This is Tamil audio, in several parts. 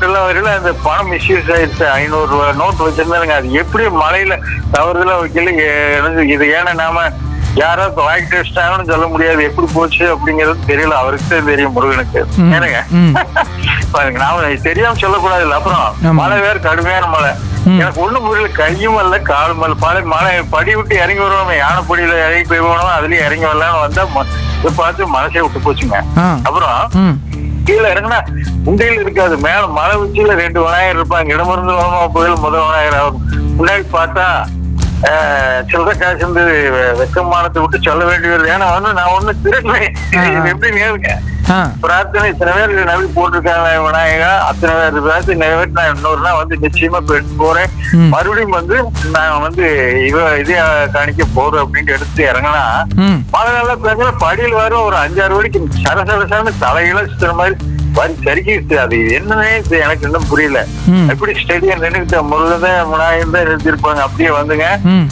நோட்டு எல்லாம் வரையில அந்த பணம் மிஸ்யூஸ் ஆயிடுச்சு ஐநூறு ரூபாய் நோட்டு வச்சிருந்தாருங்க அது எப்படி மழையில தவறுதலா வைக்கல ஏ- எனக்கு இது ஏன்னா நாம யாராவது வாங்கிட்டு வச்சிட்டாங்கன்னு சொல்ல முடியாது எப்படி போச்சு அப்படிங்கிறது தெரியல அவருக்கு தான் தெரியும் முருகனுக்கு ம். ஏனுங்க ம் பாருங்க நாம தெரியாம சொல்லக்கூடாது இல்ல அப்புறம் ஆமா. மழை வேற கடுமையான மழை ம். எனக்கு ஒண்ணும் புரியல கையும் இல்ல காலும் இல்ல பழைய மழை படி விட்டு இறங்கி வருவோம் யானைப்படியில இறங்கி போய் போனோம் அதுலயும் இறங்கி வரலாம்னு வந்தா ம- இதை பார்த்து மனசே விட்டு போச்சுங்க ஆ அப்புறம் ம் கீழே இறங்குனா உண்டையில் இருக்காது மேல மலை உச்சியில ரெண்டு விநாயகர் இருப்பாங்க இடமிருந்து வரமா புயல் முதல் விநாயகர் ஆகும் முன்னாடி பார்த்தா ஆஹ், சில்லறை காசு வந்து வெ- வெக்கமானத்தை விட்டு சொல்ல வேண்டி வருது ஏன்னா வந்து நான் ஒண்ணு திருடுறேன் ஆ, ஆ. இது எப்படி நேருங்க ஆ பிரார்த்தனை இத்தனை பேர் நபி போட்டிருக்காங்க விநாயகா அத்தனை பேர் பிரார்த்தனை நிறைவேற்றி நான் இன்னொரு நாள் வந்து நிச்சயமா இப்ப எடுத்து போறேன் ம். மறுபடியும் வந்து நான் வந்து இவ இதே காணிக்க போறேன் அப்படின்ட்டு எடுத்து இறங்கினா ம் மழை நல்லா பேசுற படியில் வரும் ஒரு அஞ்சாறு வரைக்கும் சர சர சரன்னு தலையில சுத்துற மாதிரி வரி சரிக்கிடுச்சு அது என்னன்னே இது எனக்கு இன்னும் புரியல ம். எப்படி ஸ்டெடியா நின்றுட்டு முருகன் முனாயம் தான் நிறுத்திருப்பாங்க அப்படியே வந்துங்க ம்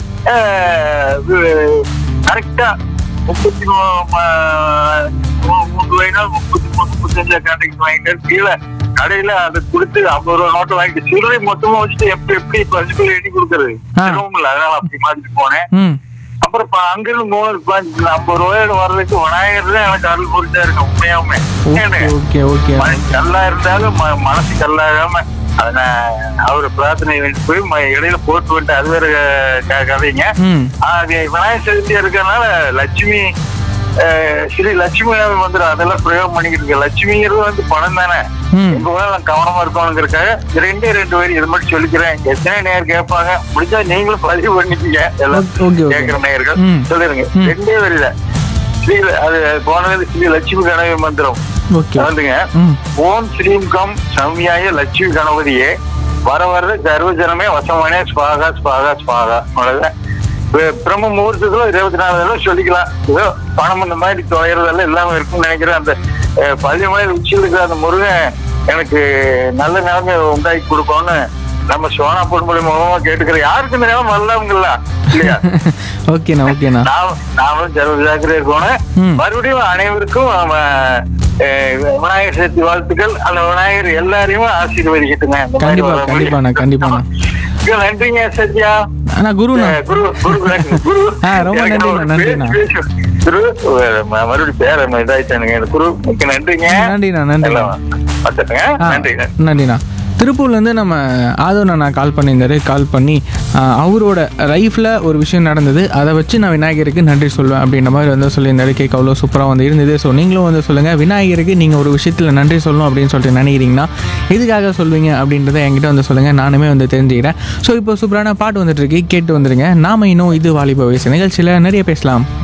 கரெக்டா முப்பத்தி மூ- ம- மூ- மூணு ரூபாய்னா முப்பத்தி மூணு முப்பத்தஞ்சா கான்ட்ராக்ட் வாங்கிட்டு கீழே கடையில அதை கொடுத்து ஐம்பது ரூபா நோட்டு வாங்கிட்டு சில்லறை மொத்தமா வச்சுட்டு எப்படி எப்படி பசுக்கள் எண்ணி கொடுக்கறது ஆ. சிரமம் அதனால அப்படி மாத்திட்டு போனேன் ம் அப்புறம் இப்ப அங்கிருந்து மூணு பாஞ்சு ஐம்பது ரூபாயோட வர்றதுக்கு விநாயகர் தான் எனக்கு அருள் புரிஞ்சா இருக்கு உண்மையாவுமே ஓகே ஓகே ஓகே மனசு கல்லா இருந்தாலும் ம- மனசு கல்லாகாம அதை நான் அவரு பிரார்த்தனை வேண்டி போய் ம- இடையில போட்டு வந்துட்டு அது வேற க- கதைங்க ம் அது விநாயகர் சதுர்த்தி இருக்கிறதுனால லட்சுமி அஹ், ஸ்ரீ லட்சுமி வந்துடும் அதெல்லாம் பிரயோகம் பண்ணிக்கிட்டு இருக்கு லட்சுமிங்கிறது வந்து பணம் தானே ம் எங்க ஊர்ல நான் கவனமா இருக்கணுங்கிறக்காக ரெண்டே ரெண்டு வரி இது மட்டும் சொல்லிக்கிறேன் எத்தனை நேர் கேட்பாங்க முடிஞ்சா நீங்களும் பதிவு பண்ணிக்கீங்க எல்லாம் ஓகே, ஓகே. கேட்கிற நேயர்கள் ம். சொல்லிருங்க ம். ரெண்டே வரியில ஸ்ரீ அது போனது ஸ்ரீ லட்சுமி கணவி மந்திரம் ஓகே வந்துங்க ம் ஓம் ஸ்ரீம் கம் சௌமியாய லட்சுமி கணபதியே வர வர சர்வஜனமே வசமானே ஸ்வாகா ஸ்வாகா ஸ்வாகா அவ்வளவுதான் இப்ப பிரம்ம முகூர்த்தத்துல இருபத்தி நாலு தடவை சொல்லிக்கலாம் ஏதோ பணம் இந்த மாதிரி தொலைறதெல்லாம் இல்லாம இருக்கும்னு நினைக்கிறேன் அந்த அஹ், பள்ளிமலை உச்சியில் இருக்கிற அந்த முருகன் எனக்கு நல்ல நிலைமை உண்டாக்கி கொடுக்கும்னு நம்ம சோனா பொன்மொழி மூலமா கேட்டுக்கிறேன் யாருக்கு இந்த நிலைமை நல்லவங்களா இல்லையா ஓகேண்ணா ஓகேண்ணா நாம் நாமளும் ஜன ஜாக்கிரதை இருக்கணும் ம். மறுபடியும் அனைவருக்கும் நம்ம, அஹ், விநாயகர் சதுர்த்தி வாழ்த்துக்கள் அந்த விநாயகர் எல்லாரையும் ஆசீர்வதிக்கட்டுங்க இந்த மாதிரி கண்டிப்பா, வர கண்டிப்பாண்ணா, முடியும். கண்டிப்பாண்ணா. மிக நன்றிங்க சத்யா அண்ணா குருண்ணா அஹ், குரு குரு வணக்கம். குரு ஆ, ரொம்ப எனக்கு நன்றிண்ணா, அவர் நன்றிண்ணா. பேச- பேச- குரு அஹ், ம- மறுபடியும் பேர இதாயிட்டானுங்க எனக்கு குரு மிக்க நன்றிங்க நன்றிண்ணா நன்றிண்ணா எல்லாம் வச்சுட்டுங்க ஆ, நன்றி நன்றிண்ணா திருப்பூர்லேருந்து நம்ம ஆதவண்ணா கால் பண்ணியிருந்தாரு கால் பண்ணி ஆ, அவரோட லைஃப்பில் ஒரு விஷயம் நடந்தது அதை வச்சு நான் விநாயகருக்கு நன்றி சொல்வேன் அப்படின்ற மாதிரி வந்து சொல்லியிருந்தாரு கேட்க அவ்வளோ சூப்பராக வந்து இருந்தது ஸோ நீங்களும் வந்து சொல்லுங்கள் விநாயகருக்கு நீங்கள் ஒரு விஷயத்தில் நன்றி சொல்லணும் அப்படின்னு சொல்லிட்டு நினைக்கிறீங்கன்னா எதுக்காக சொல்வீங்க அப்படின்றத என்கிட்ட வந்து சொல்லுங்கள் நானுமே வந்து தெரிஞ்சுக்கிறேன் ஸோ இப்போ சூப்பரான பாட்டு வந்துட்டு இருக்கு கேட்டு வந்துருங்க நாம இன்னும் இது வாலிப வயசு நிகழ்ச்சியில் நிறைய பேசலாம்